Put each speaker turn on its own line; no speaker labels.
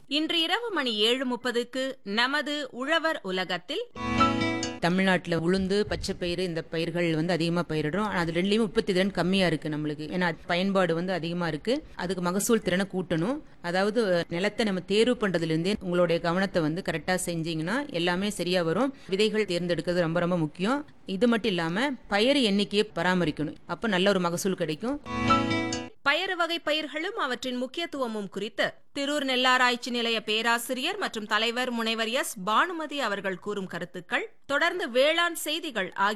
இன்று இரவு மணி ஏழு முப்பதுக்கு நமது உழவர் உலகத்தில்
தமிழ்நாட்டில் உளுந்து பச்சை பயிறு இந்த பயிர்கள் வந்து அதிகமாக பயிரிடுறோம் ஆனால் அது ரெண்டுலேயும் உற்பத்தி திறன் கம்மியாக இருக்குது நம்மளுக்கு ஏன்னா அது பயன்பாடு வந்து அதிகமாக இருக்குது அதுக்கு மகசூல் திறனை கூட்டணும் அதாவது நிலத்தை நம்ம தேர்வு பண்ணுறதுலேருந்தே உங்களுடைய கவனத்தை வந்து கரெக்டாக செஞ்சீங்கன்னா எல்லாமே சரியாக வரும் விதைகள் தேர்ந்தெடுக்கிறது ரொம்ப ரொம்ப முக்கியம் இது மட்டும் இல்லாமல் பயிர் எண்ணிக்கையை பராமரிக்கணும் அப்போ நல்ல ஒரு மகசூல் கிடைக்கும்
பயறு வகை பயிர்களும் அவற்றின் முக்கியத்துவமும் குறித்து திரூர் நெல்லாராய்ச்சி நிலைய பேராசிரியர் மற்றும் தலைவர் முனைவர் எஸ் பானுமதி அவர்கள் கூறும் கருத்துக்கள் தொடர்ந்து வேளாண் செய்திகள் ஆகிய